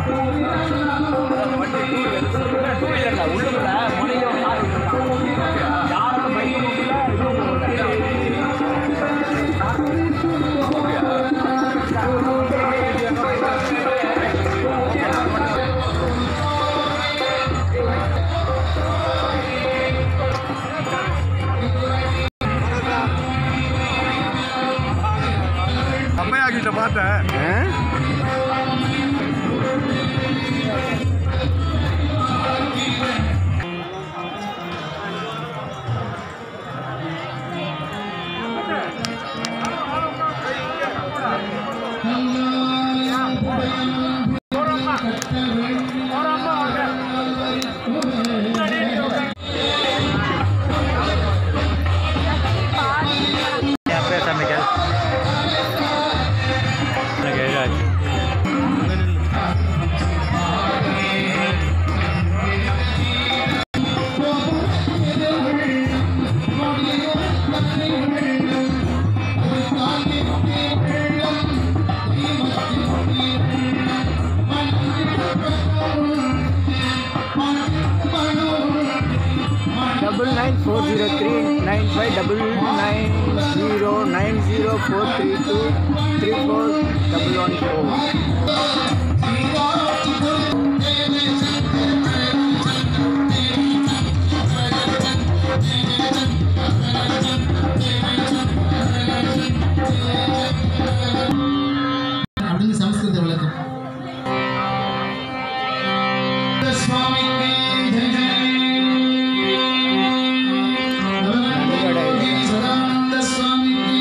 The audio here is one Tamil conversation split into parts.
அம்மையா கிட்ட பார்த்தேன் பேர் சமைக்கல் எனக்கு எதாச்சு double nine four zero three nine five double nine zero nine zero four three two three four double one four. அப்படின்னு சமஸ்கிருத விளக்கம் சுவாமிக்கு ஜெய ஜெய. சதானந்த சுவாமிக்கு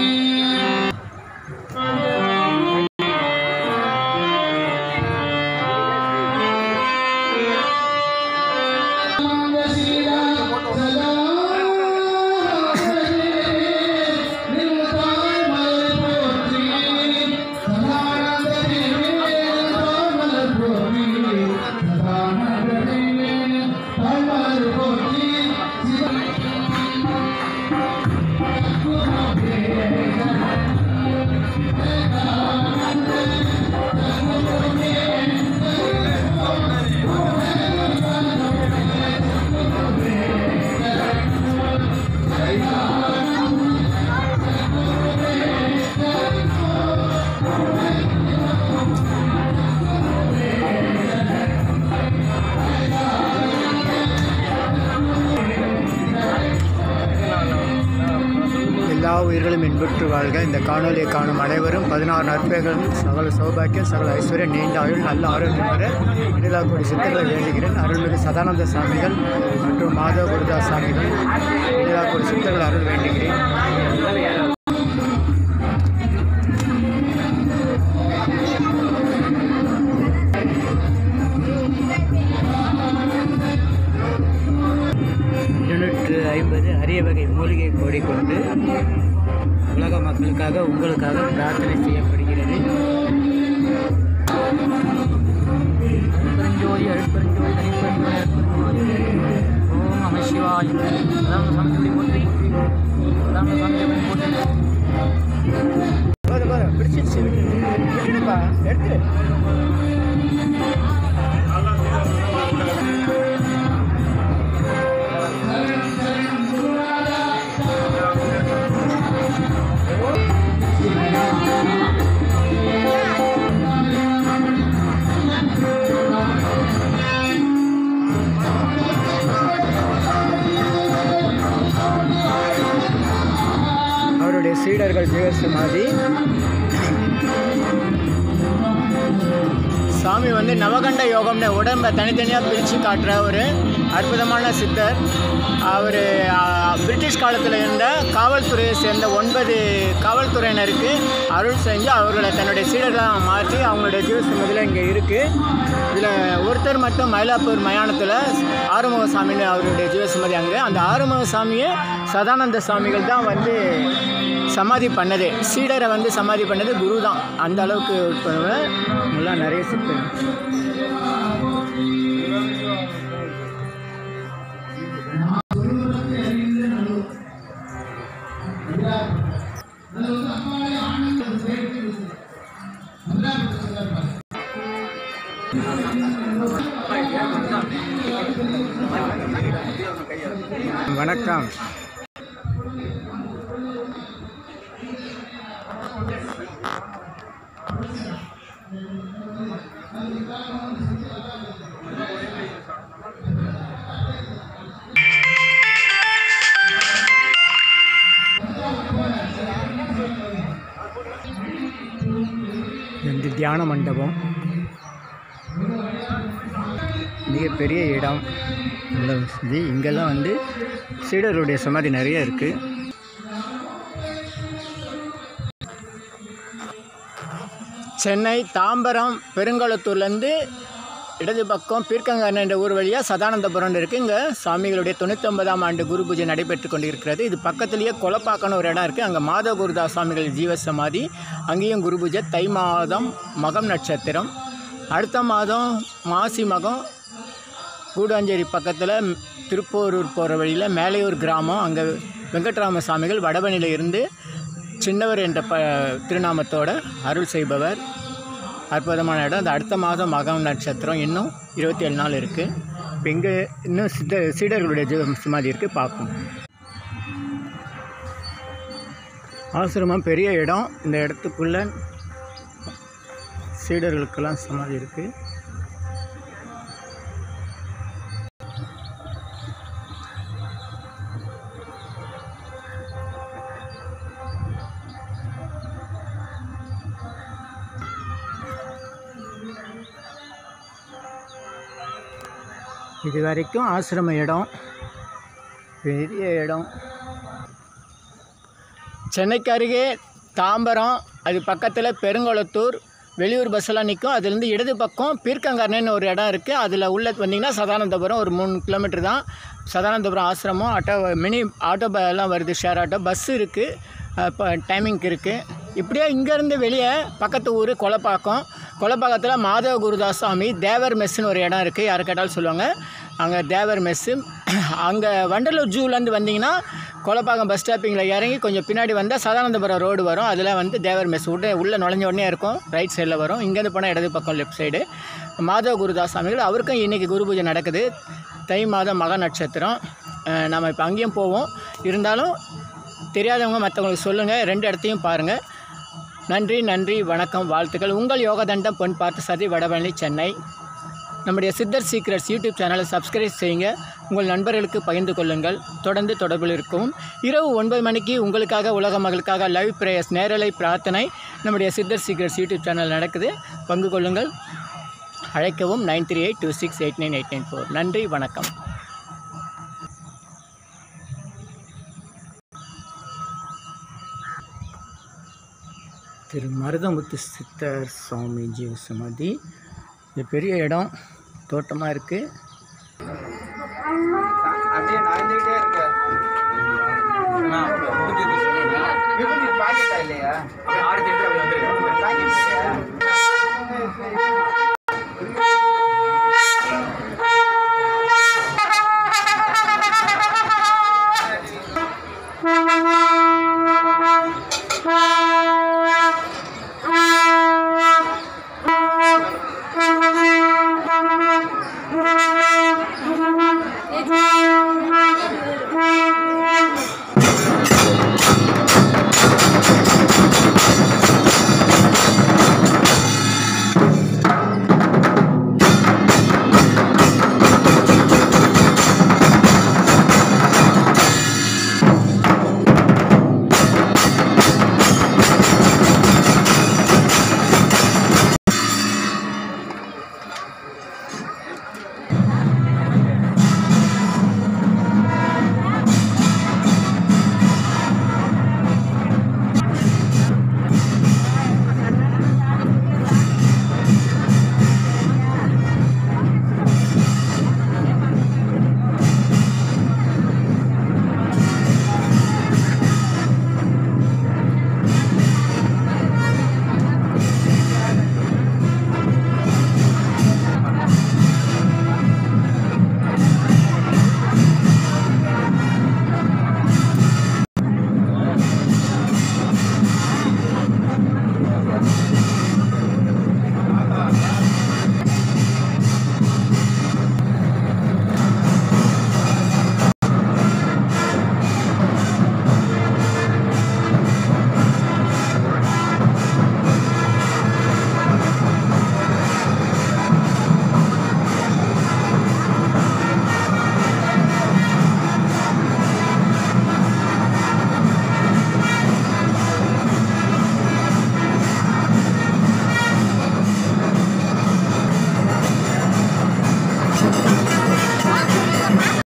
எல்லா உயிர்களும் இன்புற்று வாழ்க இந்த காணொலியை காணும் அனைவரும் பதினாறு நற்பெயர்கள் சகல சௌபாக்கியம் சகல ஐஸ்வர்யம் நீண்ட ஆயுள் நல்ல ஆரோக்கியம் பெற இடிலாக்குடி சித்தர்களை வேண்டுகிறேன் அருள்மிகு சதானந்த சாமிகள் மற்றும் மாதவ குருதாஸ் சாமிகள் இடிலாக்குடி சித்தர்கள் அருள் வேண்டுகிறேன் இருநூற்று ஐம்பது அரிய வகை மூலிகை கோடி கொண்டு உலக மக்களுக்காக உங்களுக்காக பிரார்த்தனை செய்யப்படுகிறது அருட்பெருஞ்சோதி அருட்பெருஞ்சோதி தனிப்பெருஞ்சோதி அருட்பெருஞ்சோதி ஓம் நம சிவாய் அதான் சாமி போற்றி அதான் சாமி போற்றி பிடிச்சிருச்சு விட்டுடுப்பா எடுத்து அவருடைய சீடர்கள் ஜீவசமாதி சாமி வந்து நவகண்ட யோகம்னு உடம்பை தனித்தனியாக பிரித்து காட்டுற ஒரு அற்புதமான சித்தர் அவர் பிரிட்டிஷ் காலத்தில் இருந்த காவல்துறையை சேர்ந்த ஒன்பது காவல்துறையினருக்கு அருள் செஞ்சு அவர்களை தன்னுடைய சீடர்களாக மாற்றி அவங்களுடைய ஜீவசமதியில் இங்கே இருக்குது இதில் ஒருத்தர் மட்டும் மயிலாப்பூர் மயானத்தில் ஆறுமுக சாமின்னு அவருடைய ஜீவசமதி அங்கே அந்த ஆறுமுக சாமியை சதானந்த சாமிகள் தான் வந்து சமாதி பண்ணது சீடரை வந்து சமாதி பண்ணது குரு தான் அந்த அளவுக்கு உட்படுவ எல்லாம் நிறைய சித்தர் வணக்கம் இது வந்து தியான மண்டபம் மிகப்பெரிய இடம் நல்ல வசதி இங்கெல்லாம் வந்து சீடருடைய சமாதி நிறைய இருக்குது சென்னை தாம்பரம் பெருங்குளத்தூர்லேருந்து இடது பக்கம் பீர்க்கங்கான என்ற ஊர் வழியாக சதானந்தபுரம் இருக்குது இங்கே சுவாமிகளுடைய தொண்ணூத்தொன்பதாம் ஆண்டு குரு பூஜை நடைபெற்று கொண்டிருக்கிறது இது பக்கத்துலேயே கொலப்பாக்கன்னு ஒரு இடம் இருக்குது அங்கே மாதவ குருதாஸ் சுவாமிகள் ஜீவ சமாதி அங்கேயும் குரு பூஜை தை மாதம் மகம் நட்சத்திரம் அடுத்த மாதம் மாசி மகம் கூடாஞ்சேரி பக்கத்தில் திருப்போரூர் போகிற வழியில் மேலையூர் கிராமம் அங்கே வெங்கட்ராம சாமிகள் வடபணியில் இருந்து சின்னவர் என்ற ப திருநாமத்தோட அருள் செய்பவர் அற்புதமான இடம் அது அடுத்த மாதம் மகம் நட்சத்திரம் இன்னும் இருபத்தி ஏழு நாள் இருக்குது இப்போ இங்கே இன்னும் சித்த சீடர்களுடைய ஜீவ சமாதி இருக்குது பார்ப்போம் ஆசிரமம் பெரிய இடம் இந்த இடத்துக்குள்ள சீடர்களுக்கெல்லாம் சமாதி இருக்குது இது வரைக்கும் ஆசிரம இடம் பெரிய இடம் சென்னைக்கு அருகே தாம்பரம் அது பக்கத்தில் பெருங்குளத்தூர் வெளியூர் பஸ்ஸெல்லாம் நிற்கும் அதுலேருந்து இடது பக்கம் பீர்க்கங்கர்ணன்னு ஒரு இடம் இருக்குது அதில் உள்ள வந்தீங்கன்னா சதானந்தபுரம் ஒரு மூணு கிலோமீட்டர் தான் சதானந்தபுரம் ஆசிரமம் ஆட்டோ மினி ஆட்டோ ப- எல்லாம் வருது ஷேர் ஆட்டோ பஸ் இருக்குது இப்போ டைமிங்க்கு இருக்குது இப்படியே இங்கேருந்து வெளியே பக்கத்து ஊர் கொலப்பாக்கம் கொலப்பாக்கத்தில் மாதவ குருதாஸ் சுவாமி தேவர் மெஸ்ஸுன்னு ஒரு இடம் இருக்குது யார் கேட்டாலும் சொல்லுவாங்க அங்கே தேவர் மெஸ்ஸு அங்கே வண்டலூர் ஜூலேருந்து வந்தீங்கன்னா கொலப்பாக்கம் பஸ் ஸ்டாப்பிங்கில் இறங்கி கொஞ்சம் பின்னாடி வந்தால் சதானந்தபுரம் ரோடு வரும் அதில் வந்து தேவர் மெஸ் உடனே உள்ளே நுழைஞ்ச உடனே இருக்கும் ரைட் சைடில் வரும் இங்கேருந்து போனால் இடது பக்கம் லெஃப்ட் சைடு மாதவ குருதாஸ் சுவாமிகள் அவருக்கும் இன்றைக்கி குரு பூஜை நடக்குது தை மாதம் மக நட்சத்திரம் அஹ் நம்ம இப்போ அங்கேயும் போவோம் இருந்தாலும் தெரியாதவங்க மற்றவங்களுக்கு சொல்லுங்கள் ரெண்டு இடத்தையும் பாருங்கள் நன்றி நன்றி வணக்கம் வாழ்த்துக்கள் உங்கள் யோகதண்டம் பொன் பார்த்து சதி வடபழனி சென்னை நம்முடைய சித்தர் சீக்ரெட்ஸ் யூடியூப் சேனலை சப்ஸ்கிரைப் செய்யுங்க உங்கள் நண்பர்களுக்கு பகிர்ந்து கொள்ளுங்கள் தொடர்ந்து தொடர்பில் இருக்கவும் இரவு ஒன்பது மணிக்கு உங்களுக்காக உலக மகளுக்காக லைவ் பிரேயர்ஸ் நேரலை பிரார்த்தனை நம்முடைய சித்தர் சீக்ரெட்ஸ் யூடியூப் சேனல் நடக்குது பங்கு கொள்ளுங்கள் அழைக்கவும் nine three eight two six eight nine eight nine four நன்றி வணக்கம் திரு மருதமுத்து சித்தர் சுவாமி ஜீவ சமாதி இது பெரிய இடம் தோட்டமாக இருக்குது அப்படியே நடந்துகிட்டே இருக்க விபூதி பாக்கெட்டா இல்லையா ஆறு